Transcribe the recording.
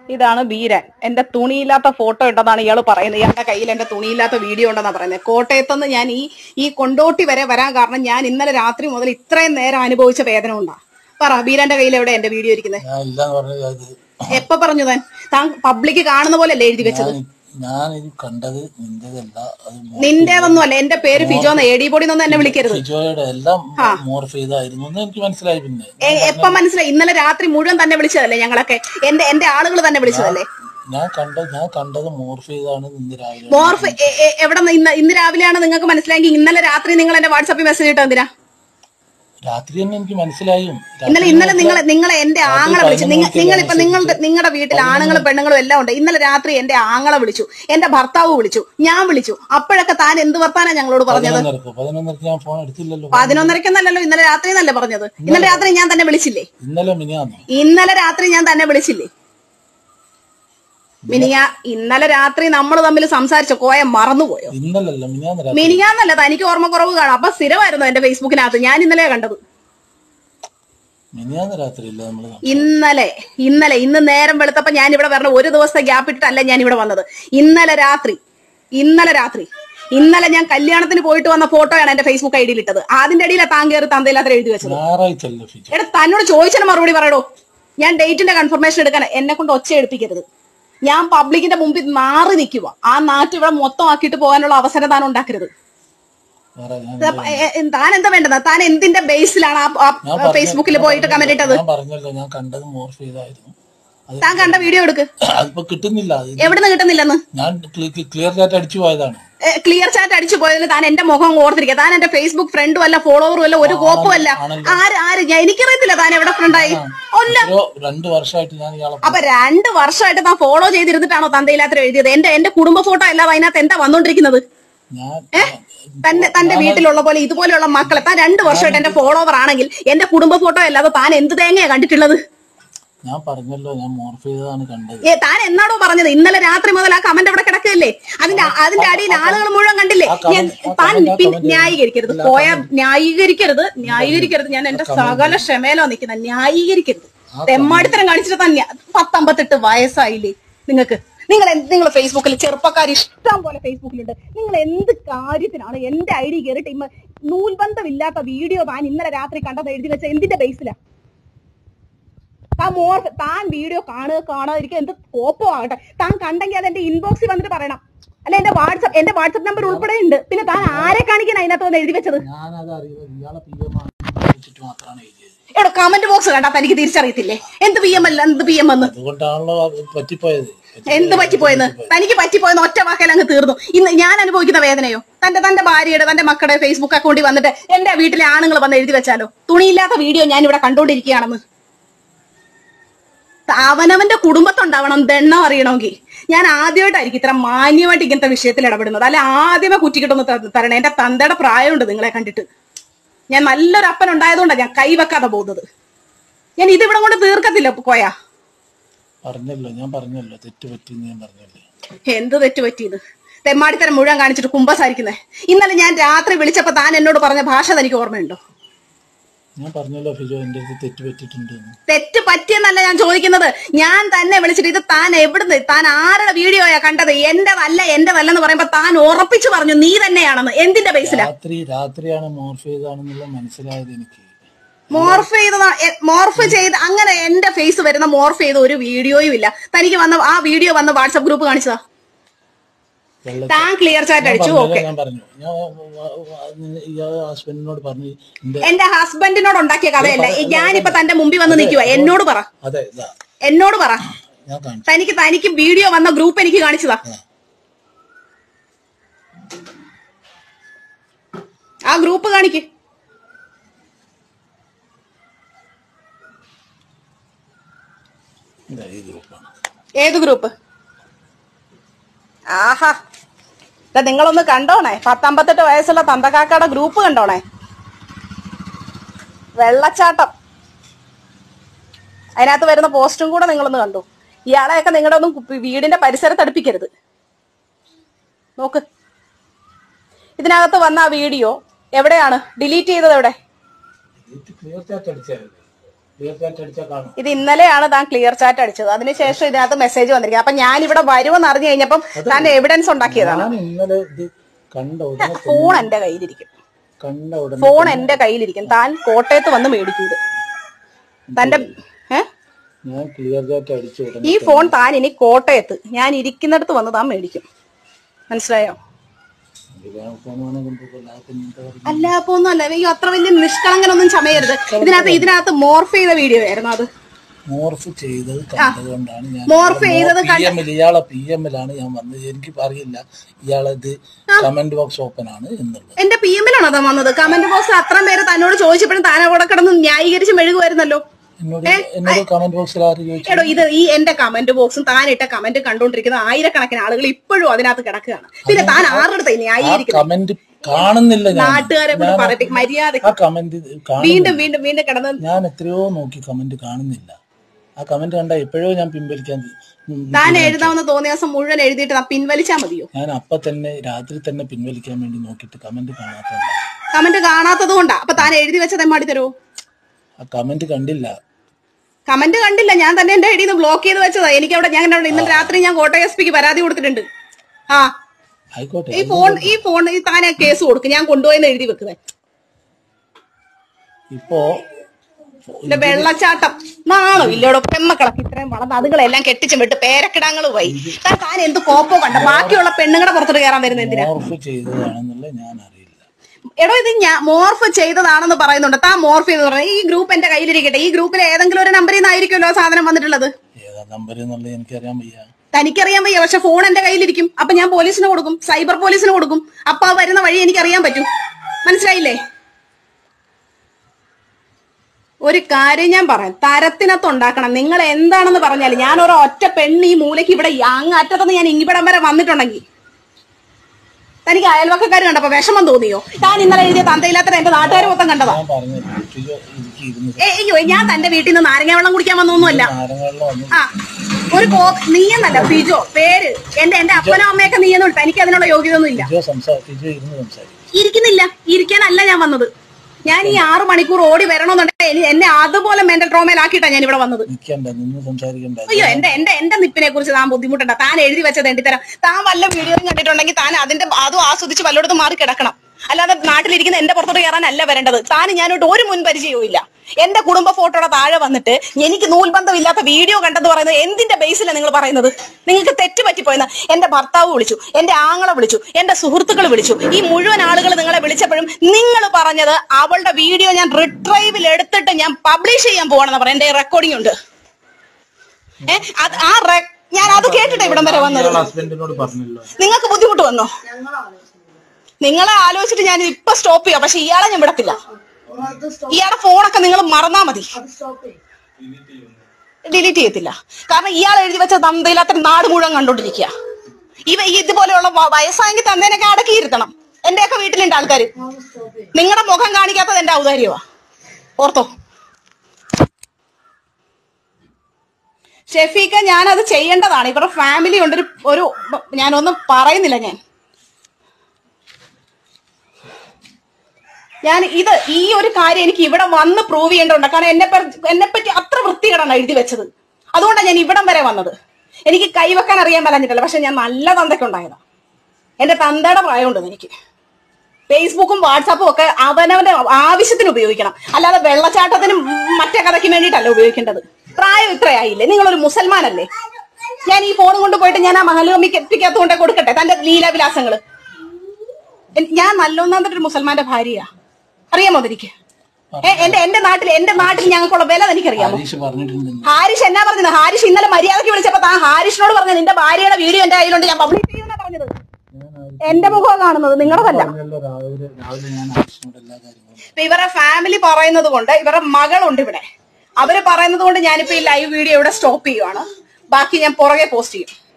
ഇതാണ് ബീരൻ എന്റെ തുണിയില്ലാത്ത ഫോട്ടോ ഉണ്ടെന്നാണ് ഇയാൾ പറയുന്നത് ഇയാളുടെ കയ്യിൽ എന്റെ തുണിയില്ലാത്ത വീഡിയോ ഉണ്ടെന്നാണ് പറയുന്നത് കോട്ടയത്തുനിന്ന് ഞാൻ ഈ ഈ കൊണ്ടോട്ടി വരെ വരാൻ കാരണം ഞാൻ ഇന്നലെ രാത്രി മുതൽ ഇത്രയും നേരം അനുഭവിച്ച വേദന ഉണ്ടാ പറ ബീരന്റെ കയ്യിൽ എവിടെ എന്റെ വീഡിയോ ഇരിക്കുന്നത് ഞാൻ ഇല്ലാന്ന് പറഞ്ഞത് അത് എപ്പോ പറഞ്ഞു താൻ താൻ പബ്ലിക് കാണുന്ന പോലെ അല്ലേ എഴുതി വെച്ചത് ഞാൻ ഞാൻ ഇത് കണ്ടത് നിന്റേതല്ല അത് മോ- നിന്റേതൊന്നും അല്ല എന്റെ പേര് ഫിജോ എ ഡി ബോഡി എന്നൊന്നും എന്നെ വിളിക്കരുത് ഫിജോയുടെ എല്ലാം മോർഫ് ചെയ്തായിരുന്നു എന്ന് എനിക്ക് മനസ്സിലായി പിന്നെ എ- എപ്പോ മനസ്സിലായി ഇന്നലെ രാത്രി മുഴുവൻ തന്നെ വിളിച്ചതല്ലേ ഞങ്ങളൊക്കെ എന്റെ എന്റെ ആളുകൾ തന്നെ വിളിച്ചതല്ലേ ഞാൻ കണ്ട ഞാൻ കണ്ടത് മോർഫ് ചെയ്താണ് ഇന്ന് രാവിലെ മോർഫ് എ- എ- എവിടെ നിന്ന് ഇന്ന് ഇന്ന് രാവിലെയാണ് നിങ്ങൾക്ക് മനസ്സിലായെങ്കിൽ ഇന്നലെ രാത്രി നിങ്ങൾ എന്റെ വാട്സാപ്പിൽ മെസ്സേജ് ഇട്ടോ എന്തിനാ രാത്രി തന്നെ എനിക്ക് മനസ്സിലായും ഇന്നലെ ഇന്നലെ നിങ്ങൾ നിങ്ങളെ എന്റെ ആങ്ങളെ വിളിച്ചു നിങ്ങൾ നിങ്ങൾ ഇപ്പൊ നിങ്ങളുടെ നിങ്ങളുടെ വീട്ടിൽ ആണുങ്ങളും പെണ്ണുങ്ങളും എല്ലാം ഉണ്ട് ഇന്നലെ രാത്രി എന്റെ ആങ്ങളെ വിളിച്ചു എന്റെ ഭർത്താവ് വിളിച്ചു ഞാൻ വിളിച്ചു അപ്പോഴൊക്കെ താൻ എന്ത് വർത്താനാ ഞങ്ങളോട് പറഞ്ഞത് പതിനൊന്നരക്ക് പതിനൊന്നരക്ക് ഞാൻ ഫോൺ എടുത്തില്ലല്ലോ പതിനൊന്നരക്കെന്നല്ലല്ലോ ഇന്നലെ രാത്രി എന്നല്ലേ പറഞ്ഞത് ഇന്നലെ രാത്രി ഞാൻ തന്നെ വിളിച്ചില്ലേ ഇന്നലെ മിനിയാന്ന് ഇന്നലെ രാത്രി ഞാൻ തന്നെ വിളിച്ചില്ലേ മിനിയാ ഇന്നലെ രാത്രി നമ്മൾ തമ്മിൽ സംസാരിച്ച കോയ മറന്നുപോയോ ഇന്നലല്ല മിനിയാന്ന് രാത്രി മിനിയാന്നല്ല തനിക്ക് ഓർമ്മക്കുറവ് കാണാം അപ്പൊ സ്ഥിരമായിരുന്നു എന്റെ ഫേസ്ബുക്കിനകത്ത് ഞാൻ ഇന്നലെ കണ്ടത് മിനിയാന്ന് രാത്രി ഇല്ല നമ്മള് ഇന്നലെ ഇന്നലെ ഇന്ന് നേരം വെളുത്തപ്പോ ഞാൻ ഇവിടെ വരണ ഒരു ദിവസത്തെ ഗ്യാപ്പ് ഇട്ടിട്ടല്ല ഞാൻ ഇവിടെ വന്നത് ഇന്നലെ രാത്രി ഇന്നലെ രാത്രി ഇന്നലെ ഞാൻ കല്യാണത്തിന് പോയിട്ട് വന്ന ഫോട്ടോയാണ് എന്റെ ഫേസ്ബുക്ക് ഐ ഡിയിൽ ഇട്ടത് അതിന്റെ അടിയിലെ താൻ കയറി തന്തയില്ലാത്ത എഴുതി വെച്ചത് ഞായറാഴ്ച അല്ല ഫിജോ എടാ തന്നോട് ചോദിച്ചതിന് മറുപടി പറയടോ ഞാൻ ഡേറ്റിന്റെ കൺഫർമേഷൻ എടുക്കാൻ എന്നെ കൊണ്ട് ഒച്ച എടുപ്പിക്കരുത് ഞാൻ പബ്ലിക്കിന്റെ മുമ്പിൽ നാറി നിൽക്കുക ആ നാട്ട് ഇവിടെ മൊത്തം ആക്കിയിട്ട് പോകാനുള്ള അവസരം താൻ ഉണ്ടാക്കരുത് വേറെ ഞാൻ ഇത് എ- എ- താൻ എന്താ വേണ്ടത് താൻ എന്തിന്റെ ബേസിലാണ് ആ- ആ ഞാൻ പറഞ്ഞ- ഫേസ്ബുക്കിൽ പോയിട്ട് കമന്റ് ഇട്ടത് ഞാൻ പറഞ്ഞല്ലോ ഞാൻ കണ്ടത് മോർഫ് ചെയ്തായിരുന്നു അത് താൻ കണ്ട വീഡിയോ എടുക്ക് അതിപ്പോ കിട്ടുന്നില്ല അത് എവിടുന്ന് കിട്ടുന്നില്ലെന്ന് ഞാൻ ക്ലിയർ ചാറ്റ് അടിച്ചു പോയതാണ് ക്ലിയർ ചാറ്റ് അടിച്ചു പോയതിൽ താൻ എന്റെ മുഖം ഓർത്തിരിക്കുക താൻ എന്റെ ഫേസ്ബുക്ക് ഫ്രണ്ടും അല്ല ഫോളോവറും അല്ല ഒരു കോപ്പും അല്ല ആണല്ലോ. ആര് ആര് ഞാൻ എനിക്കറിയത്തില്ല താൻ എവിടെ ഫ്രണ്ടായി അല്ല എത്രയോ രണ്ടു വർഷമായിട്ട് ഞാൻ ഇയാളെ അപ്പൊ രണ്ട് വർഷമായിട്ട് താൻ ഫോളോ ചെയ്തിരുന്നിട്ടാണോ തന്തയില്ലാത്ത എഴുതിയത് എന്റെ എന്റെ കുടുംബ ഫോട്ടോ അല്ലാതെ അതിനകത്ത് എന്താ വന്നോണ്ടിരിക്കുന്നത് ഞാൻ തന്റെ തന്റെ വീട്ടിലുള്ള പോലെ ഇതുപോലെയുള്ള മക്കളെ താൻ രണ്ട് വർഷമായിട്ട് എന്റെ ഫോളോവർ ആണെങ്കിൽ എന്റെ കുടുംബ ഫോട്ടോ അല്ലാതെ താൻ എന്ത് തേങ്ങയാ കണ്ടിട്ടുള്ളത് ഞാൻ പറഞ്ഞല്ലോ ഞാൻ മോർഫ് ചെയ്തതാണ് കണ്ടത് ഏ താൻ എന്നാടോ പറഞ്ഞത് ഇന്നലെ രാത്രി മുതൽ ആ കമന്റ് അവിടെ കിടക്കുകയല്ലേ അതിന്റെ അതിന്റെ അടിയിൽ ആളുകൾ മുഴുവൻ കണ്ടില്ലേ ആ comment- ഞാൻ ആ താൻ comment- ആ പിന്നെ comment- ന്യായീകരിക്കരുത് പോയ ന്യായീകരിക്കരുത് ന്യായീകരിക്കരുത് ഞാൻ എന്റെ സകല ക്ഷമയിലോ നിൽക്കുന്ന ന്യായീകരിക്കരുത് തെമ്മാടിത്തരം കാണിച്ചിട്ട് തന്നെ പത്തമ്പത്തെട്ട് വയസ്സായില്ലേ നിങ്ങൾക്ക് നിങ്ങൾ എന്ത് നിങ്ങൾ ഫേസ്ബുക്കിൽ ചെറുപ്പക്കാർ ഇഷ്ടം പോലെ ഫേസ്ബുക്കിലുണ്ട് നിങ്ങൾ എന്ത് കാര്യത്തിനാണ് എന്റെ ഐ ഡി കയറിയിട്ട് ഇമ്മ നൂൽബന്ധമില്ലാത്ത വീഡിയോ താൻ ഇന്നലെ രാത്രി കണ്ടത് എഴുതി വെച്ച എന്തിന്റെ ബേസിലാ താൻ മോർ താൻ വീഡിയോ കാണുക കാണാതിരിക്കുക എന്ത് കോപ്പോ ആകട്ടെ താൻ കണ്ടെങ്കിൽ അത് എന്റെ ഇൻബോക്സിൽ വന്നിട്ട് പറയണം അല്ല എന്റെ വാട്സപ്പ് എന്റെ വാട്സപ്പ് നമ്പർ ഉൾപ്പെടെ ഉണ്ട് പിന്നെ താൻ ആരെ കാണിക്കാൻ അതിനകത്ത് വന്ന് എഴുതി വെച്ചത് ഞാനത് അറിയില്ല ഇയാളെ പി എം വെച്ചിട്ട് മാത്രമാണ് എഴുതിയത് എവിടെ കമന്റ് ബോക്സ് കണ്ടാ തനിക്ക് തിരിച്ചറിയത്തില്ലേ എന്ത് പി എം അല്ല എന്ത് പി എം എന്ന് അതുകൊണ്ടാണല്ലോ അത് പറ്റിപ്പോയത് എന്ത് പറ്റിപ്പോയെന്ന് തനിക്ക് പറ്റിപ്പോയെന്ന് ഒറ്റ വാക്കയിൽ അങ്ങ് തീർന്നു ഇന്ന് ഞാൻ അനുഭവിക്കുന്ന വേദനയോ തന്റെ തന്റെ ഭാര്യയുടെ തന്റെ മക്കളുടെ ഫേസ്ബുക്ക് അക്കൗണ്ടിൽ വന്നിട്ട് എന്റെ വീട്ടിലെ ആണുങ്ങൾ വന്ന് എഴുതി വെച്ചാലോ തുണിയില്ലാത്ത വീഡിയോ ഞാൻ ഇവിടെ കണ്ടോണ്ടിരിക്കുകയാണെന്ന് അവനവന്റെ കുടുംബത്തുണ്ടാവണം ദണ്ണം അറിയണമെങ്കിൽ ഞാൻ ആദ്യമായിട്ടായിരിക്കും ഇത്ര മാന്യമായിട്ട് ഇങ്ങനത്തെ വിഷയത്തിൽ ഇടപെടുന്നത് അല്ലെ ആദ്യമേ കുറ്റിക്കിട്ടൊന്ന് ത- തരണേ എന്റെ തന്തയുടെ പ്രായമുണ്ട് നിങ്ങളെ കണ്ടിട്ട് ഞാൻ നല്ലൊരു അപ്പൻ ഉണ്ടായതുകൊണ്ടാണ് ഞാൻ കൈവെക്കാതെ പോകുന്നത് ഞാൻ ഇതിവിടെ കൊണ്ട് തീർക്കത്തില്ല കോയ പറഞ്ഞല്ലോ ഞാൻ പറഞ്ഞല്ലോ തെറ്റ് പറ്റിയെന്ന് ഞാൻ പറഞ്ഞല്ലേ എന്ത് തെറ്റ് പറ്റിയത് തെമ്മാടിത്തരം മുഴുവൻ കാണിച്ചിട്ട് കുമ്പസാരിക്കുന്നേ ഇന്നലെ ഞാൻ രാത്രി വിളിച്ചപ്പോ താൻ എന്നോട് പറഞ്ഞ ഭാഷ തനിക്ക് ഓർമ്മയുണ്ടോ ഞാൻ പറഞ്ഞല്ലോ ഫിജോ എന്റെ അടുത്ത് തെറ്റ് പറ്റിയിട്ടുണ്ട് എന്ന്. തെറ്റ് പറ്റിയെന്നല്ല ഞാൻ ചോദിക്കുന്നത് ഞാൻ തന്നെ വിളിച്ചിട്ട് ഇത് താൻ എവിടുന്ന് താൻ ആരുടെ വീഡിയോയാ കണ്ടത് എന്റേതല്ല എന്റേതല്ലെന്ന് പറയുമ്പോ താൻ ഉറപ്പിച്ചു പറഞ്ഞു നീ തന്നെയാണെന്ന് എന്തിന്റെ ബേസിലാ രാത്രി രാത്രിയാണ് മോർഫ് ചെയ്താണെന്നുള്ള മനസ്സിലായത് എനിക്ക് മോർഫ് ചെയ്ത മോർഫ് ചെയ്ത് അങ്ങനെ എന്റെ ഫേസ് വരുന്ന മോർഫ് ചെയ്ത ഒരു വീഡിയോയും ഇല്ല തനിക്ക് വന്ന ആ വീഡിയോ വന്ന വാട്സപ്പ് ഗ്രൂപ്പ് കാണിച്ചതാ വെള്ള താൻ ക്ലിയർ ചാറ്റ് അടിച്ചു പറഞ്ഞല്ലോ, ഓക്കെ ഞാൻ പറഞ്ഞു ഞാൻ വ- വ- ഇയാൾ ഹസ്ബൻഡിനോട് പറഞ്ഞു എന്റെ എന്റെ ഹസ്ബൻഡിനോട് ഉണ്ടാക്കിയ കഥയല്ല ഞാനിപ്പോ തന്റെ മുമ്പിൽ വന്ന് നിൽക്കുക എന്നോട് പറ അതെ ഇതാ എന്നോട് പറ ഞാൻ കാണിച്ചു തനിക്ക് തനിക്ക് വീഡിയോ വന്ന ഗ്രൂപ്പ് എനിക്ക് കാണിച്ചതാ ആ ഗ്രൂപ്പ് കാണിക്ക് ഇതാ ഈ ഗ്രൂപ്പാണ് ഏത് ഗ്രൂപ്പ് ആഹാ ഇതാ നിങ്ങളൊന്ന് കണ്ടോണേ പത്തമ്പത്തെട്ട് വയസ്സുള്ള തന്തക്കാക്കയുടെ ഗ്രൂപ്പ് കണ്ടോണേ വെള്ളച്ചാട്ടം അതിനകത്ത് വരുന്ന പോസ്റ്റും കൂടെ നിങ്ങളൊന്ന് കണ്ടു ഇയാളെയൊക്കെ നിങ്ങളുടെ ഒന്നും കുപ്പി- വീടിന്റെ പരിസരത്ത് അടുപ്പിക്കരുത് നോക്ക് ഇതിനകത്ത് വന്ന ആ വീഡിയോ എവിടെയാണ് ഡിലീറ്റ് ചെയ്തത് എവിടെ ക്ലിയർ ചാറ്റ് അടിച്ചായിരുന്നു ക്ലിയർ ചാറ്റ് അടിച്ചാൽ കാണും ഇത് ഇന്നലെയാണ് താൻ ക്ലിയർ ചാറ്റ് അടിച്ചത് അതിനുശേഷം ഇതിനകത്ത് മെസ്സേജ് വന്നിരിക്കുക അപ്പൊ ഞാൻ ഇവിടെ വരുമെന്ന് അറിഞ്ഞു കഴിഞ്ഞപ്പം താൻ എവിഡൻസ് ഉണ്ടാക്കിയതാണ് ഞാൻ ഇന്നലെ ഇത് കണ്ട ഉടനെ ഫോൺ എന്റെ കയ്യിലിരിക്കും കണ്ട ഉടനെ ഫോൺ എന്റെ കയ്യിലിരിക്കും താൻ കോട്ടയത്ത് വന്ന് മേടിക്കും ഇത് തന്റെ ഏ ഞാൻ ക്ലിയർ ചാറ്റ് അടിച്ച ഉടനെ ഈ ഫോൺ താൻ ഇനി കോട്ടയത്ത് ഞാൻ ഇരിക്കുന്നിടത്ത് വന്ന് താൻ മേടിക്കും മനസ്സിലായോ ഫോൺ വേണമെങ്കിൽ കൊണ്ടുപോകല പിന്നെ എന്താ പറയുക അല്ല അപ്പൊ ഒന്നും അല്ല ഈ അത്ര വലിയ നിഷ്കളങ്കനൊന്നും ചമയരുത് ഇതിനകത്ത് ഇതിനകത്ത് മോർഫ് ചെയ്ത വീഡിയോ ആയിരുന്നു അത് മോർഫ് ചെയ്തത് കണ്ടതുകൊണ്ടാണ് ഞാൻ മോർഫ് ചെയ്തത് പി എമ്മിൽ ഇയാളെ പി എമ്മിലാണ് ഞാൻ വന്നത് എനിക്ക് അറിയില്ല ഇയാളത് കമന്റ് ബോക്സ് ഓപ്പൺ ആണ് എന്നുള്ളത് എന്റെ പി എമ്മിലാണോ താൻ വന്നത് കമന്റ് ബോക്സിൽ അത്രയും പേര് തന്നോട് ചോദിച്ചപ്പോഴും താൻ അവിടെ കിടന്ന് ന്യായീകരിച്ച് മെഴുകുമായിരുന്നല്ലോ എന്നോട് എന്നോട് കമന്റ് ബോക്സിൽ ആര് ചോദിച്ചു എടോ ഇത് ഈ എന്റെ കമന്റ് ബോക്സും താൻ ഇട്ട കമന്റ് കണ്ടുകൊണ്ടിരിക്കുന്ന ആയിരക്കണക്കിന് ആളുകൾ ഇപ്പോഴും അതിനകത്ത് കിടക്കുകയാണ് പിന്നെ താൻ ആരുടെ അടുത്ത് ആ ന്യായീകരിക്കുന്നത് കമന്റ് കാണുന്നില്ല ഞാൻ നാട്ടുകാരെ കൊണ്ട് പറയിപ്പിക്കും മര്യാദ ആ കമന്റ് കാണും വീണ്ടും വീണ്ടും വീണ്ടും കിടന്ന് ഞാൻ എത്രയോ നോക്കി കമന്റ് കാണുന്നില്ല ആ കമന്റ് കണ്ട എപ്പോഴോ ഞാൻ പിൻവലിക്കാൻ ഉം, താൻ എഴുതാമെന്ന് തോന്നിയ ദിവസം മുഴുവൻ എഴുതിയിട്ട് താൻ പിൻവലിച്ചാ മതിയോ ഞാൻ അപ്പൊ തന്നെ രാത്രി തന്നെ പിൻവലിക്കാൻ വേണ്ടി നോക്കിയിട്ട് കമന്റ് കാണാത്തല്ല കമന്റ് കാണാത്തത് കൊണ്ടാ അപ്പൊ താൻ എഴുതി വെച്ചത് എമ്മാടി തരുമോ ആ കമന്റ് കണ്ടില്ല കമന്റ് കണ്ടില്ല ഞാൻ തന്നെ എന്റെ ഐഡിയിൽ നിന്ന് ബ്ലോക്ക് ചെയ്ത് വെച്ചതാ എനിക്ക് അവിടെ ഞാൻ അവിടെ ഇന്നലെ രാത്രി ഞാൻ കോട്ടയം എസ് പിക്ക് പരാതി കൊടുത്തിട്ടുണ്ട് ആ ആയിക്കോട്ടെ ഈ ഫോൺ ഈ ഫോൺ ഈ താനെ കേസ് കൊടുക്കും ഞാൻ കൊണ്ടുപോയെന്ന് എഴുതി വെക്കുന്നത് ഇപ്പോ എന്റെ വെള്ളച്ചാട്ടം നാണോ ഇല്ലടോ പെമ്മക്കളൊക്കെ ഇത്രയും വളർന്ന് അതുങ്ങളെല്ലാം കെട്ടിച്ചും വിട്ട് പേരക്കിടങ്ങൾ പോയി താൻ താൻ എന്ത് കോപ്പോ കണ്ട ബാക്കിയുള്ള പെണ്ണുങ്ങളുടെ പുറത്തോട്ട് കയറാൻ വരുന്നത് എന്തിനാ മോർഫ് ചെയ്തതാണെന്നുള്ളത് ഞാൻ അറിയില്ല എടോ ഇത് ഞാൻ മോർഫ് ചെയ്തതാണെന്ന് പറയുന്നുണ്ട് താൻ മോർഫ് ചെയ്ത് പറഞ്ഞത് ഈ ഗ്രൂപ്പ് എന്റെ കയ്യിലിരിക്കട്ടെ ഈ ഗ്രൂപ്പിൽ ഏതെങ്കിലും ഒരു നമ്പറിൽ നിന്നായിരിക്കുമല്ലോ ആ സാധനം വന്നിട്ടുള്ളത് ഏതാ നമ്പർ എന്നുള്ളത് എനിക്കറിയാൻ വയ്യ തനിക്കറിയാൻ വയ്യ പക്ഷെ ഫോൺ എന്റെ കയ്യിലിരിക്കും അപ്പൊ ഞാൻ പോലീസിന് കൊടുക്കും സൈബർ പോലീസിന് കൊടുക്കും അപ്പൊ ആ വരുന്ന വഴി എനിക്ക് അറിയാൻ പറ്റും മനസ്സിലായില്ലേ ഒരു കാര്യം ഞാൻ പറയാം തരത്തിനകത്ത് ഉണ്ടാക്കണം നിങ്ങൾ എന്താണെന്ന് പറഞ്ഞാൽ ഞാൻ ഒരു ഒറ്റ പെണ്ണ് ഈ മൂലയ്ക്ക് ഇവിടെ അങ്ങ് അറ്റത്തുനിന്ന് ഞാൻ ഇങ്ങിവിടം വരെ വന്നിട്ടുണ്ടെങ്കിൽ തനിക്ക് അയൽവക്കക്കാർ കണ്ടപ്പോ വിഷമം തോന്നിയോ ഞാൻ ഇന്നലെ എഴുതിയ തന്തയില്ലാത്ത എന്റെ നാട്ടുകാർ മൊത്തം കണ്ടതാ ഞാൻ പറഞ്ഞു ഫിജോ എനിക്ക് ഇരുന്ന് ഏ അയ്യോ ഞാൻ തന്റെ വീട്ടിൽ നിന്ന് നാരങ്ങ വെള്ളം കുടിക്കാൻ വന്നൊന്നുമല്ല നാരങ്ങളും ഒന്നും ആ ഒരു കോ നീയെന്നല്ല ഫിജോ പേര് എന്റെ എന്റെ അപ്പനും അമ്മയൊക്കെ നീയെന്ന് വിളിച്ചു എനിക്ക് അതിനുള്ള യോഗ്യത ഒന്നും ഇല്ല ഫിജോ സംസാ ഫിജോ ഇരുന്ന് സംസാരിക്കും ഇരിക്കുന്നില്ല ഇരിക്കാനല്ല ഞാൻ വന്നത് ഞാൻ ഈ ആറു മണിക്കൂർ ഓടി വരണമെന്നുണ്ടെങ്കിൽ എനി- എന്നെ അതുപോലെ മെന്റൽ ട്രോമയിലാക്കിയിട്ടാ ഞാൻ ഇവിടെ വന്നത് നിൽക്കണ്ട നിന്ന് സംസാരിക്കണ്ട അയ്യോ എന്റെ എന്റെ എന്റെ നിപ്പിനെ കുറിച്ച് താൻ ബുദ്ധിമുട്ടണ്ട താൻ എഴുതി വെച്ചത് എണ്ടി തരാം താൻ വല്ല വീഡിയോയും കണ്ടിട്ടുണ്ടെങ്കിൽ താൻ അതിന്റെ അതും ആസ്വദിച്ച് വല്ലയിടത്തും മാറി കിടക്കണം അല്ലാതെ നാട്ടിലിരിക്കുന്ന എന്റെ പുറത്തോട്ട് കയറാനല്ല വരേണ്ടത് താൻ ഞാനോട്ട് ഒരു മുൻപരിചയവും ഇല്ല എന്റെ കുടുംബ ഫോട്ടോയുടെ താഴെ വന്നിട്ട് എനിക്ക് നൂൽബന്ധമില്ലാത്ത വീഡിയോ കണ്ടെന്ന് പറയുന്നത് എന്തിന്റെ ബേസിലാണ് നിങ്ങൾ പറയുന്നത് നിങ്ങൾക്ക് തെറ്റ് പറ്റിപ്പോയെന്ന് എന്റെ ഭർത്താവ് വിളിച്ചു എന്റെ ആങ്ങളെ വിളിച്ചു എന്റെ സുഹൃത്തുക്കൾ വിളിച്ചു ഈ മുഴുവൻ ആളുകൾ നിങ്ങളെ വിളിച്ചപ്പോഴും നിങ്ങൾ പറഞ്ഞത് അവളുടെ വീഡിയോ ഞാൻ റിട്രൈവിൽ എടുത്തിട്ട് ഞാൻ പബ്ലിഷ് ചെയ്യാൻ പോവാണെന്ന് പറയാം എന്റെ റെക്കോർഡിംഗ് ഉണ്ട് ഏ അത് ആ re- ഞാൻ അത് കേട്ടിട്ട് ഇവിടം വരെ വന്നത് ഹസ്ബൻഡിനോട് പറഞ്ഞല്ലോ നിങ്ങൾക്ക് ബുദ്ധിമുട്ട് വന്നോ നിങ്ങളെ ആലോചിച്ചിട്ട് ഞാൻ ഇപ്പൊ സ്റ്റോപ്പ് ചെയ്യാം പക്ഷെ ഇയാളെ ഞാൻ വിടത്തില്ല ഇയാളുടെ ഫോണൊക്കെ നിങ്ങൾ മറന്നാ മതി ഡിലീറ്റ് ചെയ്യത്തില്ല കാരണം ഇയാൾ എഴുതി വെച്ച തന്തയില്ലാത്ത നാട് മുഴുവൻ കണ്ടോണ്ടിരിക്കുക ഇവ ഈ ഇതുപോലെയുള്ള വ- വയസ്സായെങ്കിൽ തന്തേനൊക്കെ അടക്കിയിരുത്തണം എന്റെയൊക്കെ വീട്ടിലുണ്ട് ആൾക്കാർ നിങ്ങളുടെ മുഖം കാണിക്കാത്തത് എന്റെ ഔദാര്യമാ ഓർത്തോ ഷെഫീക്ക ഞാനത് ചെയ്യേണ്ടതാണ് ഇവരുടെ ഫാമിലി ഉണ്ട് ഒരു ഒരു ഞാനൊന്നും പറയുന്നില്ല ഞാൻ ഞാൻ ഇത് ഈ ഒരു കാര്യം എനിക്ക് ഇവിടെ വന്ന് പ്രൂവ് ചെയ്യേണ്ടതുണ്ട് കാരണം എന്നെ എന്നെ പറ്റി അത്ര വൃത്തികേടാണ് എഴുതി വെച്ചത് അതുകൊണ്ടാണ് ഞാൻ ഇവിടം വരെ വന്നത് എനിക്ക് കൈവെക്കാൻ അറിയാൻ പലഞ്ഞിട്ടില്ല പക്ഷെ ഞാൻ നല്ല തന്തയ്ക്കുണ്ടായതാ എന്റെ തന്തയുടെ പ്രായമുണ്ട് എനിക്ക് ഫേസ്ബുക്കും വാട്സാപ്പും ഒക്കെ അവനവന്റെ ആവശ്യത്തിന് ഉപയോഗിക്കണം അല്ലാതെ വെള്ളച്ചാട്ടത്തിനും മറ്റേ കഥയ്ക്കും വേണ്ടിയിട്ടല്ല ഉപയോഗിക്കേണ്ടത് പ്രായം ഇത്രയായില്ലേ നിങ്ങളൊരു മുസൽമാനല്ലേ ഞാൻ ഈ ഫോൺ കൊണ്ട് പോയിട്ട് ഞാൻ ആ മഹലോമിക്കകത്ത് കൊണ്ടേ കൊടുക്കട്ടെ തന്റെ ലീലാവിലാസങ്ങള് എൻ- ഞാൻ നല്ലൊന്നാമത്തെ ഒരു മുസൽമാന്റെ ഭാര്യയാ അറിയാമോ എനിക്ക് ഏ, എന്റെ എന്റെ നാട്ടിൽ എന്റെ നാട്ടിൽ ഞങ്ങൾക്കുള്ള വില എനിക്കറിയാമോ ഹരീഷ് പറഞ്ഞിട്ടുണ്ട് ഹാരിഷ് എന്നാ പറഞ്ഞത് ഹാരിഷ് ഇന്നലെ മര്യാദയ്ക്ക് വിളിച്ചപ്പോ താൻ ഹാരിഷിനോട് പറഞ്ഞ നിന്റെ ഭാര്യയുടെ വീഡിയോ എന്റെ കയ്യിലുണ്ട് ഞാൻ പബ്ലിഷ് ചെയ്യുന്ന പറഞ്ഞത് എന്റെ മുഖം കാണുന്നത് നിങ്ങളതല്ല പറഞ്ഞല്ലോ രാവിലെ രാവിലെ ഞാൻ ഹരീഷിനോട് എല്ലാ കാര്യങ്ങളും ഇപ്പൊ ഇവരുടെ ഫാമിലി പറയുന്നത് കൊണ്ട് ഇവരുടെ മകളുണ്ട് ഇവിടെ അവര് പറയുന്നത് കൊണ്ട് ഞാനിപ്പോ ഈ ലൈവ് വീഡിയോ ഇവിടെ സ്റ്റോപ്പ് ചെയ്യുവാണ് ബാക്കി ഞാൻ പുറകെ പോസ്റ്റ് ചെയ്യും